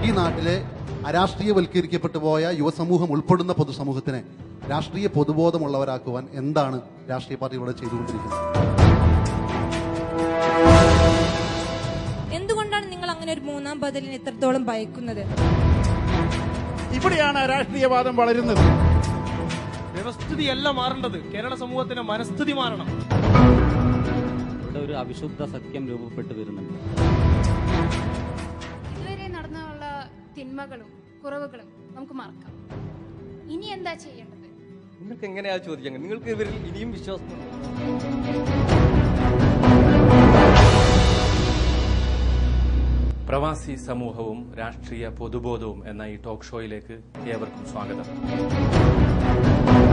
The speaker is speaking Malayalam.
ഈ നാട്ടിലെ അരാഷ്ട്രീയവൽക്കരിക്കപ്പെട്ടു പോയ യുവസമൂഹം ഉൾപ്പെടുന്ന പൊതുസമൂഹത്തിനെ രാഷ്ട്രീയ പൊതുബോധമുള്ളവരാക്കുവാൻ എന്താണ് രാഷ്ട്രീയ പാർട്ടികളോട് ചെയ്തുകൊണ്ടിരിക്കുന്നത് എന്തുകൊണ്ടാണ് നിങ്ങൾ അങ്ങനെ ഒരു മൂന്നാം ബദലിന് ഇത്രത്തോളം ഭയക്കുന്നത് ഇവിടെയാണ് രാഷ്ട്രീയവാദം വളരുന്നത് വ്യവസ്ഥിതിയല്ല മാറേണ്ടത് കേരള സമൂഹത്തിന്റെ മനസ്ഥിതി മാറണം ഇവിടെ ഒരു അവിശുദ്ധ സത്യം രൂപപ്പെട്ടു വരുന്നുണ്ട് ഇതുവരെ നടന്നുള്ള തിന്മകളും കുറവുകളും നമുക്ക് മറക്കാം ഇനി എന്താ ചെയ്യേണ്ടത് നിങ്ങൾക്ക് എങ്ങനെയാ ചോദിക്കാൻ നിങ്ങൾക്ക് ഇവരിൽ ഇനിയും വിശ്വാസം പ്രവാസി സമൂഹവും രാഷ്ട്രീയ പൊതുബോധവും എന്ന ഈ ടോക്ക് ഷോയിലേക്ക് ഏവർക്കും സ്വാഗതം